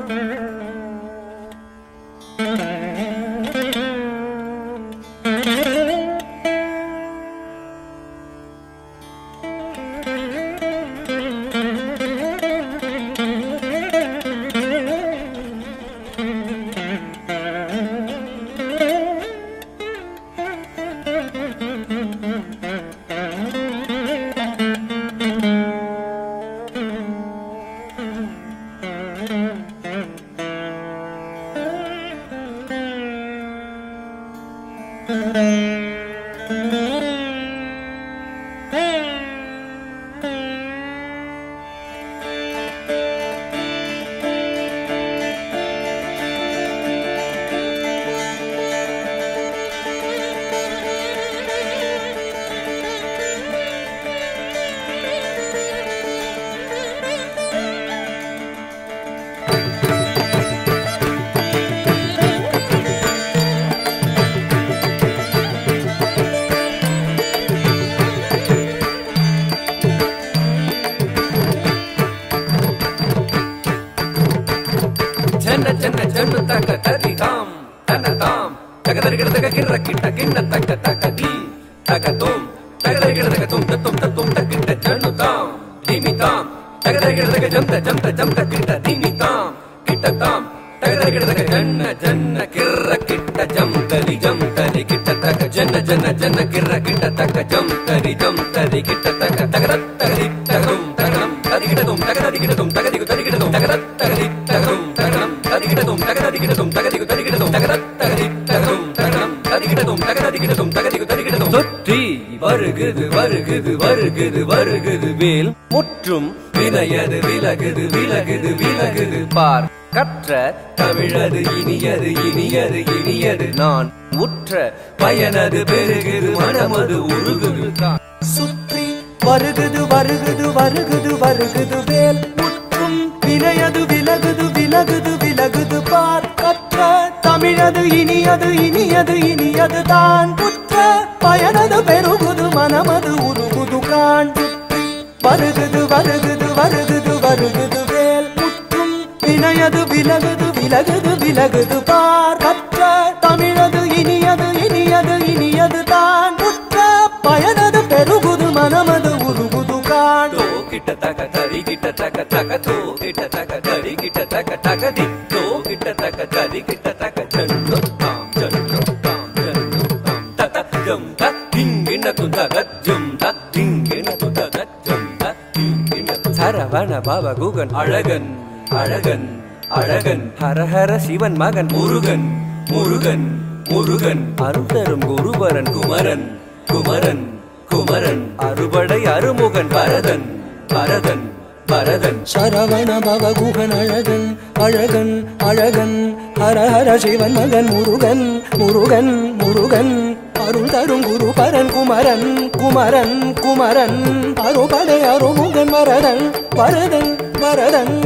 ஜன்ன ஜன்ன ஜன்னு தக்க ததி தாம் தன தாம் தகதரிகிட தக கிர்ர கிட்ட கிண்ண தக்க தக்க தீ தக தோம் தகதரிகிட தக தும் தத்தும் தத்தும் தக்கிட்ட ஜன்னு தாம் தீமி தாம் தகதரிகிட தக ஜந்த ஜந்த ஜந்த கிட்ட தீமி தாம் கிட்ட தாம் தகதரிகிட தக ஜன்ன ஜன்ன கிர்ர கிட்ட ஜம் தரி ஜம் தரி கிட்ட தக ஜன்ன ஜன்ன ஜன்ன கிர்ர கிட்ட தக ஜம் தரி ஜம் தரி கிட்ட தக தகர தகதி தகரும் தகரம் தரிகிடதும் தகதரிகிடதும் தகதிகு தரிகிடதும் தகர தகதி தகரும் தகரம் தரிகிடதும் தகதரிகிடதும் தகதிகு தரிகிடதும் தகர தகதி தகரும் தகரம் தரிகிடதும் தகதரிகிடதும் தகதிகு தரிகிடதும் சுற்றி வருகுது வருகுது வருகுது வருகுது வேல் முற்றும் வினையது விலகுது விலகுது விலகுது பார் கற்ற தமிழது இனியது இனியது இனியது நான் உற்ற பயனது பெருகுது மனமது உருகுது தான் சுற்றி வருகுது வருகுது வருகுது வருகுது வேல் முற்றும் வினையது விலகுது விலகுது விலகுது பார் கற்ற தமிழது இனியது இனியது இனியது தான் புற்ற பயனது பெருகுது மனமது உருகுது காண் சுற்றி வருகுது வருகுது வருகுது வருகுது வேல் முற்றும் வினையது விலகுது விலகுது விலகுது பார் கற்ற தமிழது இனியது இனியது இனியது தான் புற்ற பயனது பெருகுது மனமது உருகுது காண் தோ கிட்ட தக தரி கிட்ட தக தக தோ கிட்ட தக தரி கிட்ட தக தக தி தோ கிட்ட தக தரி கிட்ட தக ஜன்னு தாம் ஜன்னு தாம் ஜன்னு தாம் தத ஜம் த திங்கின து தக ஜம் த திங்கின து தக ஜம் த திங்கின து சரவண பவ குகன் அழகன் அழகன் அழகன் ஹரஹர சிவன் மகன் முருகன் முருகன் முருகன் அருள்தரும் குருபரன் குமரன் குமரன் குமரன் அறுபடை அருமுகன் பரதன் பரதன் பரதன் சரவண பவகுகன் அழகன் அழகன் அழகன் ஹர ஹர சிவன் மகன் முருகன் முருகன் முருகன் அருள் தரும் குரு பரன் குமரன் குமரன் குமரன் அருபடை அருமுகன் வரதன் வரதன் வரதன்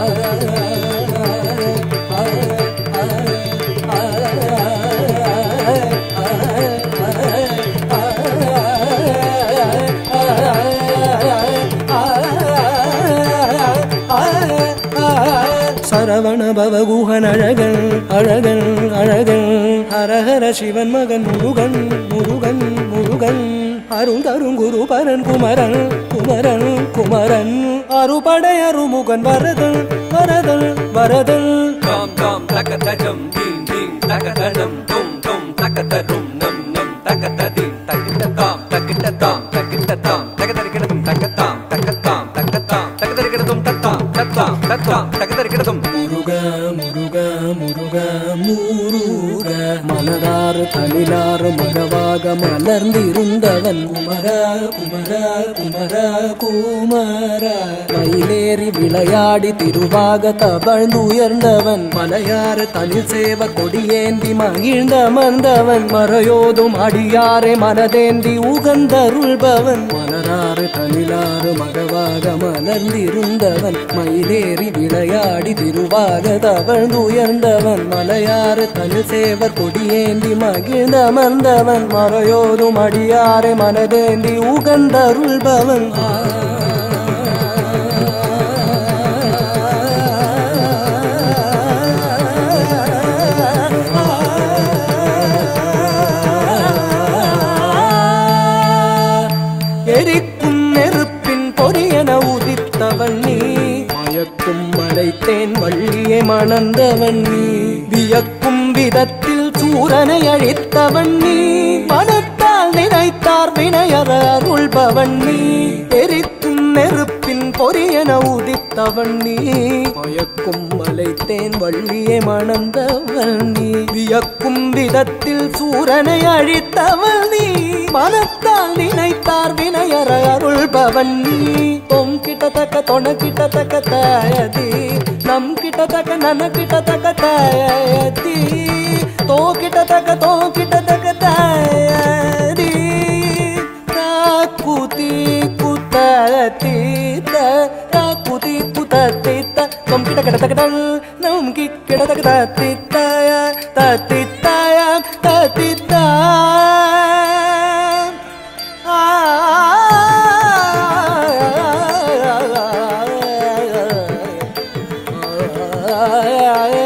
சரவண பவகுகன் அழகன் அழகன் அழகன் ஹரஹர சிவன் மகன் முருகன் முருகன் முருகன் அருள் தரும் குரு பரன் குமரன் குமரன் குமரன் அருபடை அருமுகன் வரதன் வரதன் வரதன் தாம் தாம் தக தஜம் தீம் தீம் தக தஜம் தும் தும் தக தரும் நம் நம் தக ததி தகிட்ட தாம் தகிட்ட தாம் தகிட்ட தாம் தகதரிக்கிறதும் தகத்தாம் தகத்தாம் தகத்தாம் தகதரிக்கிறதும் தத்தாம் தத்தாம் தத்தாம் தகதரிக்கிறதும் முருக முருக முருக முருக மலராறு தனிலாறு மகவாக மலர்ந்திருந்தவன் குமர குமர குமர குமர மயிலேறி விளையாடி திருவாக தவழ்ந்து உயர்ந்தவன் மலையாறு தனில் சேவ கொடியேந்தி மகிழ்ந்த மந்தவன் மறையோதும் அடியாரை மனதேந்தி உகந்தருள்பவன் மலராறு தனிலாறு மகவாக மலர்ந்திருந்தவன் மயிலேறி விளையாடி திருவாக தவழ்ந்து உயர்ந்தவன் மலையாறு தனில் சேவர் கொடியேந்தி மகிழ்ந்த அமர்ந்தவன் மறையோதும் அடியாரை மனதேந்தி உகந்தருள்பவன் ஆ மயக்கும் மலைத்தேன் வள்ளியை மணந்தவன் நீ வியக்கும் விதத்தில் சூரனை அழித்தவன் நீ மனத்தால் நினைத்தார் வினையற அருள்பவன் நீ எரிக்கும் நெருப்பின் பொரியன உதித்தவன் நீ மயக்கும் மலைத்தேன் வள்ளியை மணந்தவன் நீ வியக்கும் விதத்தில் சூரனை அழித்தவன் நீ மனத்தால் நினைத்தார் வினையற அருள்பவன் நீ தொம் கிட்டத்தக்க தொண கிட்டத்தக்க தாயதி நம் கிட்டத்தக்க நன கிட்டத்தக்க தாயதி தோ கிட்டத்தக்க தோ கிட்டத்தக்க தாயதி காக்குதி குத்தீத்த காக்குதி குத்தீத்த தொம் கிட்ட கிடத்தக்கடல் நம் கி கிடத்தக்க தத்தித்தாய தத்தித்தாய தத்தித்தாய ஆ